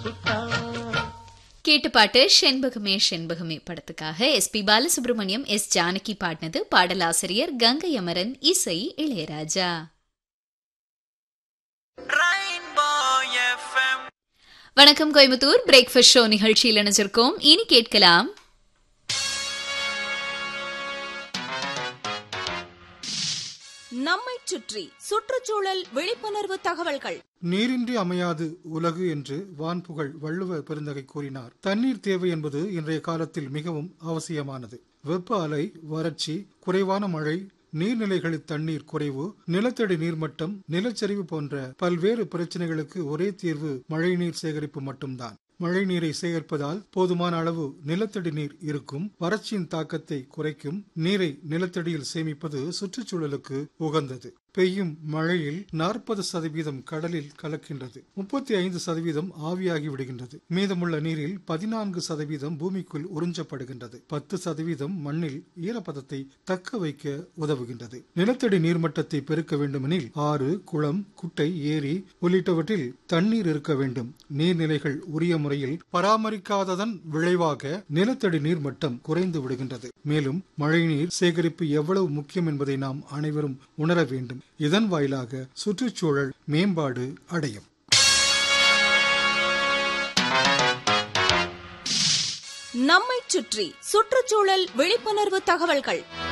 புட்டா கேட்டு பாட்டு செண்பகமே செண்பகமே படத்துக்காக S P Balasubrahmanyam S Janaki பாடினது பாடலாசிரியர் கங்கை அமரன் இசை இளையராஜா ரெயின்போ எஃப்எம் வணக்கம் கோயம்புத்தூர் பிரேக்ஃபாஸ்ட் ஷோ நிகழ்ச்சியில் இணைஞ்சிருக்கோம் இனி கேட்கலாம் நம்மைச் சுற்றி சுற்றுச்சூழல் விழிப்புணர்வு தகவல்கள் நீரின்றி அமையாது உலகு என்று வான்புகழ் வள்ளுவ பெருந்தகை கூறினார் தண்ணீர் தேவை என்பது இன்றைய காலத்தில் மிகவும் அவசியமானது வெப்ப அலை வறட்சி குறைவான மழை நீர்நிலைகளில் தண்ணீர் குறைவு நிலத்தடி நீர்மட்டம் நிலச்சரிவு போன்ற பல்வேறு பிரச்சனைகளுக்கு ஒரே தீர்வு மழைநீர் சேகரிப்பு மட்டும்தான் மழை நீரை சேகரிப்பதால் போதுமான அளவு நிலத்தடி நீர் இருக்கும் வறட்சியின் தாக்கத்தை குறைக்கும் நீரை நிலத்தடியில் சேமிப்பது சுற்றுச்சூழலுக்கு உகந்தது பெய்யும் மழையில் நாற்பது சதவீதம் கடலில் கலக்கின்றது முப்பத்தி ஐந்து சதவீதம் ஆவியாகி விடுகின்றது மீதமுள்ள நீரில் பதினான்கு சதவீதம் பூமிக்குள் உறிஞ்சப்படுகின்றது பத்து சதவீதம் மண்ணில் ஈரப்பதத்தை தக்க வைக்க உதவுகின்றது நிலத்தடி நீர்மட்டத்தை பெருக்க வேண்டுமெனில் ஆறு குளம் குட்டை ஏரி உள்ளிட்டவற்றில் தண்ணீர் இருக்க வேண்டும் நீர்நிலைகள் உரிய முறையில் பராமரிக்காததன் விளைவாக நிலத்தடி நீர்மட்டம் குறைந்து விடுகின்றது மேலும் மழைநீர் சேகரிப்பு எவ்வளவு முக்கியம் என்பதை நாம் அனைவரும் உணர வேண்டும் இதன் வாயிலாக சுற்றுச்சூழல் மேம்பாடு அடையும் நம்மைச் சுற்றி சுற்றுச்சூழல் விழிப்புணர்வு தகவல்கள்